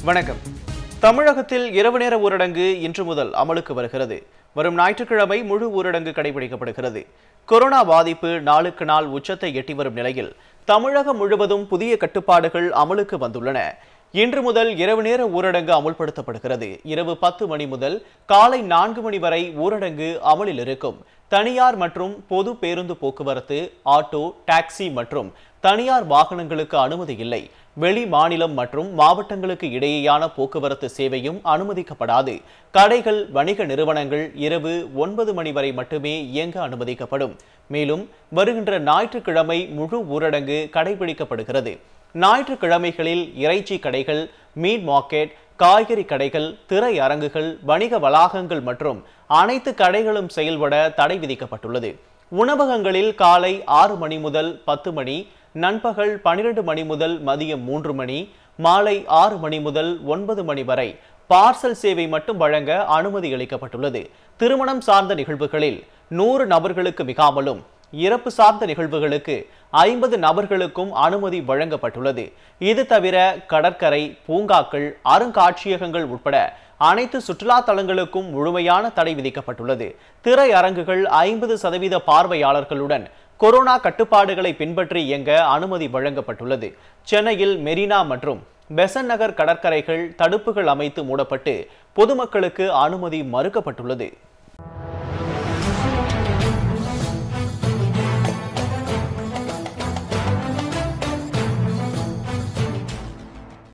வணக்கம் தமிழகத்தில் இரவு நேர ஊரடங்கு இன்று முதல் அமலுக்கு வருகிறது வரும் ஞாயிற்றுக்கிழமை முழு ஊரடங்கு கடைபிடிக்கப்படுகிறது கொரோனா பாதிப்பு நாளுக்கு நாள் உச்சத்தை எட்டி வரும் நிலையில் தமிழகம் முழுவதும் புதிய கட்டுப்பாடுகள் அமலுக்கு வந்துள்ளன இன்று முதல் இரவு நேர ஊரடங்கு அமுல்படுத்தப்படுகிறது இரவு பத்து மணி முதல் காலை நான்கு மணி வரை ஊரடங்கு அமலில் இருக்கும் தனியார் மற்றும் பொது பேருந்து போக்குவரத்து ஆட்டோ டாக்ஸி மற்றும் தனியார் வாகனங்களுக்கு அனுமதி இல்லை வெளி மாநிலம் மற்றும் மாவட்டங்களுக்கு இடையேயான போக்குவரத்து சேவையும் அனுமதிக்கப்படாது கடைகள் வணிக நிறுவனங்கள் இரவு ஒன்பது மணி வரை மட்டுமே இயங்க அனுமதிக்கப்படும் மேலும் வருகின்ற ஞாயிற்றுக்கிழமை முழு ஊரடங்கு கடைபிடிக்கப்படுகிறது ஞாயிற்றுக்கிழமைகளில் இறைச்சி கடைகள் மீட் மார்க்கெட் காய்கறி கடைகள் திரை அரங்குகள் வணிக வளாகங்கள் மற்றும் அனைத்து கடைகளும் செயல்பட தடை விதிக்கப்பட்டுள்ளது உணவகங்களில் காலை ஆறு மணி முதல் பத்து மணி நண்பகல் பனிரெண்டு மணி முதல் மதியம் மூன்று மணி மாலை ஆறு மணி முதல் ஒன்பது மணி வரை பார்சல் சேவை மட்டும் வழங்க அனுமதி அளிக்கப்பட்டுள்ளது திருமணம் சார்ந்த நிகழ்வுகளில் நூறு நபர்களுக்கு மிகாமலும் இறப்பு சார்ந்த நிகழ்வுகளுக்கு ஐம்பது நபர்களுக்கும் அனுமதி வழங்கப்பட்டுள்ளது இது தவிர கடற்கரை பூங்காக்கள் அருங்காட்சியகங்கள் உட்பட அனைத்து சுற்றுலா தலங்களுக்கும் முழுமையான தடை விதிக்கப்பட்டுள்ளது திரையரங்குகள் ஐம்பது சதவீத பார்வையாளர்களுடன் கொரோனா கட்டுப்பாடுகளை பின்பற்றி இயங்க அனுமதி வழங்கப்பட்டுள்ளது சென்னையில் மெரினா மற்றும் பெசன் நகர் கடற்கரைகள் தடுப்புகள் அமைத்து மூடப்பட்டு பொதுமக்களுக்கு அனுமதி மறுக்கப்பட்டுள்ளது